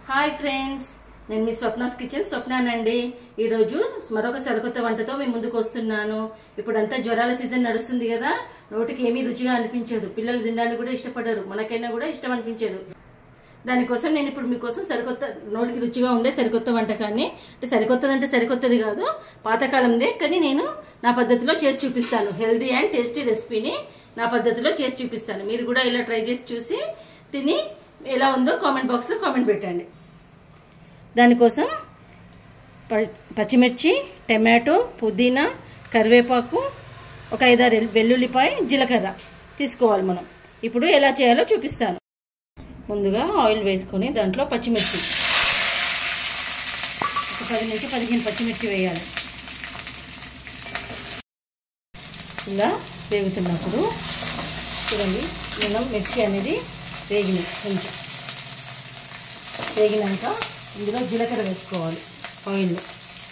hi friends నేను మీ Swapna's kitchen స్వప్నానండి ఈరోజు మరొక సరికొత్త వంటతో మీ ముందుకు వస్తున్నాను ఇప్పుడంతా జ్వరాల సీజన్ నడుస్తుంది కదా నోటికి ఏమీ రుచిగా అనిపించదు పిల్లలు తినడానికి కూడా ఇష్టపడరు మనకైనా కూడా ఇష్టం అనిపించదు దానికోసం నేను ఇప్పుడు మీకోసం సరికొత్త నోటికి రుచిగా ఉండే సరికొత్త వంటకాన్ని అంటే సరికొత్తది అంటే సరికొత్తది కాదు పాతకాలందే కానీ నేను నా పద్ధతిలో చేసి చూపిస్తాను హెల్దీ అండ్ టేస్టీ రెసిపీని నా పద్ధతిలో చేసి చూపిస్తాను మీరు కూడా ఇలా ట్రై చేసి చూసి తిని ఎలా ఉందో కామెంట్ బాక్స్లో కామెంట్ పెట్టండి దానికోసం ప- పచ్చిమిర్చి టమాటో పుదీనా కరివేపాకు ఒక ఐదారు ఎల్- వెల్లుల్లిపాయ జీలకర్ర తీసుకోవాలి మనం ఇప్పుడు ఎలా చేయాలో చూపిస్తాను ముందుగా ఆయిల్ వేసుకొని దాంట్లో పచ్చిమిర్చి ఒక పది నుంచి పదిహేను పచ్చిమిర్చి వేయాలి ఇలా వేగుతున్నప్పుడు చూడండి మనం మిర్చి అనేది వేగినాయి కొంచెం వేగినాక ఇందులో జీలకర్ర వేసుకోవాలి ఆయిల్లో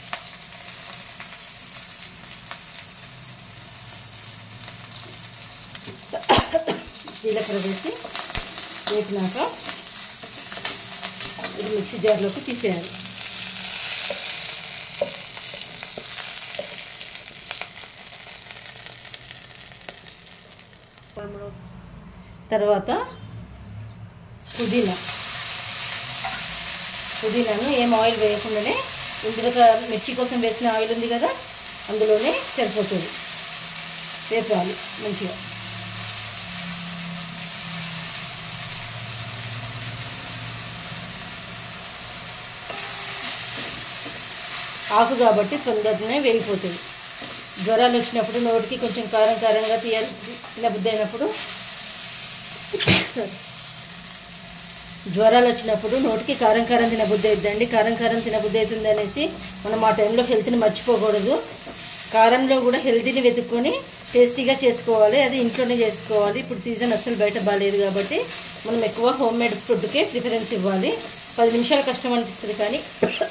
జీలకర్ర వేసి వేసినాక ఇది మిక్సీ జార్లోకి తీసేయాలి తర్వాత పుదీనా పుదీనాను ఏం ఆయిల్ వేయకుండానే ఇందులో క- మిర్చి కోసం వేసిన ఆయిల్ ఉంది కదా అందులోనే సరిపోతుంది వేపాలి మంచిగా ఆకు కాబట్టి తొందరగానే వేగిపోతుంది జ్వరాలు వచ్చినప్పుడు నోటికి కొంచెం కారం కారంగా తీయ తినబుద్ధి అయినప్పుడు సారీ జ్వరాలు వచ్చినప్పుడు నోటికి కారం కారం తినబుద్ధి అవుతుందండి కారం కారం తినబుద్ధి అవుతుంది అనేసి మనం ఆ టైంలో హెల్త్ని మర్చిపోకూడదు కారంలో కూడా హెల్తీని వెతుక్కొని టేస్టీగా చేసుకోవాలి అది ఇంట్లోనే చేసుకోవాలి ఇప్పుడు సీజన్ అస్సలు బయట బాగాలేదు కాబట్టి మనం ఎక్కువ హోమ్ మేడ్ ఫుడ్కే ప్రిఫరెన్స్ ఇవ్వాలి పది నిమిషాలు కష్టం అనిపిస్తుంది కానీ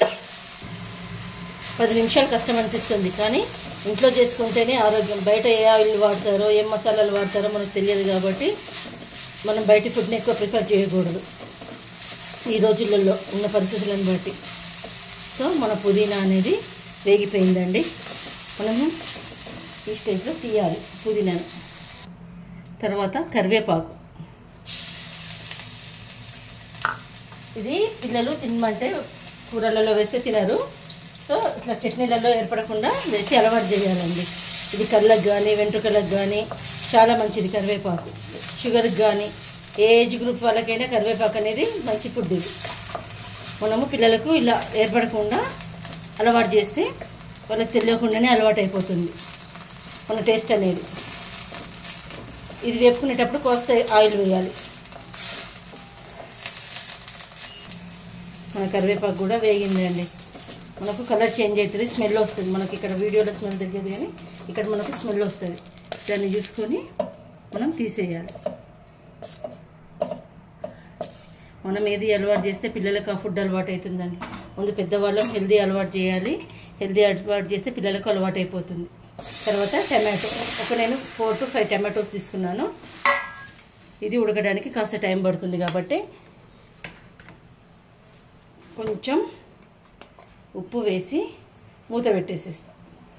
పది నిమిషాలు కష్టం అనిపిస్తుంది కానీ ఇంట్లో చేసుకుంటేనే ఆరోగ్యం బయట ఏ ఆయిల్ వాడతారో ఏం మసాలాలు వాడతారో మనకు తెలియదు కాబట్టి మనం బయట ఫుడ్ని ఎక్కువ ప్రిఫర్ చేయకూడదు ఈ రోజులలో ఉన్న పరిస్థితులను బట్టి సో మన పుదీనా అనేది వేగిపోయిందండి మనము ఈ స్టేజ్లో తీయాలి పుదీనాను తర్వాత కరివేపాకు ఇది పిల్లలు తినమంటే కూరలలో వేస్తే తినరు సో ఇట్లా చట్నీలలో ఏర్పడకుండా వేసి అలవాటు చేయాలండి ఇది కళ్ళకు కానీ వెంట్రుకలకు కానీ చాలా మంచిది కరివేపాకు షుగర్కి కానీ ఏ ఏజ్ గ్రూప్ వాళ్ళకైనా కరివేపాకు అనేది మంచి ఫుడ్ ఇది మనము పిల్లలకు ఇలా ఏర్పడకుండా అలవాటు చేస్తే వాళ్ళకి తెలియకుండానే అలవాటు అయిపోతుంది మన టేస్ట్ అనేది ఇది వేపుకునేటప్పుడు కోస్త ఆయిల్ వేయాలి మన కరివేపాకు కూడా వేగిందండి మనకు కలర్ చేంజ్ అవుతుంది స్మెల్ వస్తుంది మనకి ఇక్కడ వీడియోలో స్మెల్ తెలియదు కానీ ఇక్కడ మనకు స్మెల్ వస్తుంది దాన్ని చూసుకొని మనం తీసేయాలి మనం ఏది అలవాటు చేస్తే పిల్లలకు ఆ ఫుడ్ అలవాటు అవుతుందండి ముందు పెద్దవాళ్ళం హెల్దీ అలవాటు చేయాలి హెల్దీ అలవాటు చేస్తే పిల్లలకు అలవాటు అయిపోతుంది తర్వాత టమాటో ఒక నేను ఫోర్ టు ఫైవ్ టమాటోస్ తీసుకున్నాను ఇది ఉడకడానికి కాస్త టైం పడుతుంది కాబట్టి కొంచెం ఉప్పు వేసి మూత పెట్టేసేస్తాం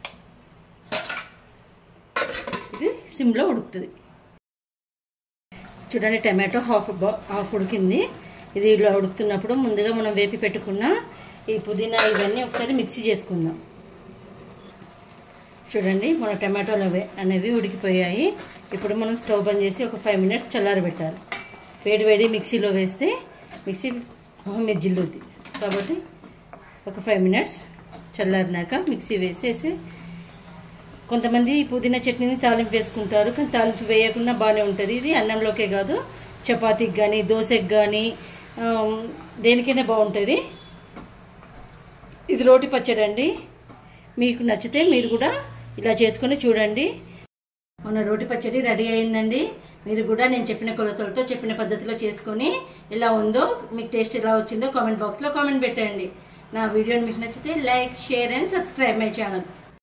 ఇది సిమ్లో ఉడుకుతుంది చూడండి టమాటో హాఫ్ బా- హాఫ్ ఉడికింది ఇది ఇలా ఉడుకుతున్నప్పుడు ముందుగా మనం వేపి పెట్టుకున్న ఈ పుదీనా ఇవన్నీ ఒకసారి మిక్సీ చేసుకుందాం చూడండి మన టమాటోలు అవే అనేవి ఉడికిపోయాయి ఇప్పుడు మనం స్టవ్ బంద్ చేసి ఒక ఫైవ్ మినిట్స్ చల్లారబెట్టాలి వేడి వేడి మిక్సీలో వేస్తే మిక్సీ మొహం మీద జిల్లుద్ది కాబట్టి ఒక ఫైవ్ మినిట్స్ చల్లారినాక మిక్సీ వేసేసి కొంతమంది పుదీనా చట్నీని తాలింపు వేసుకుంటారు కానీ తాలింపు వేయకుండా బాగానే ఉంటుంది ఇది అన్నంలోకే కాదు చపాతీకి కానీ దోశకి కానీ ఆమ్, దేనికైనా బాగుంటుంది ఇది రోటి పచ్చడి అండి మీకు నచ్చితే మీరు కూడా ఇలా చేసుకొని చూడండి మన రోటి పచ్చడి రెడీ అయిందండి మీరు కూడా నేను చెప్పిన కొలతలతో చెప్పిన పద్ధతిలో చేసుకొని ఎలా ఉందో మీకు టేస్ట్ ఎలా వచ్చిందో కామెంట్ బాక్స్లో కామెంట్ పెట్టండి నా వీడియోని మీకు నచ్చితే like share and subscribe my channel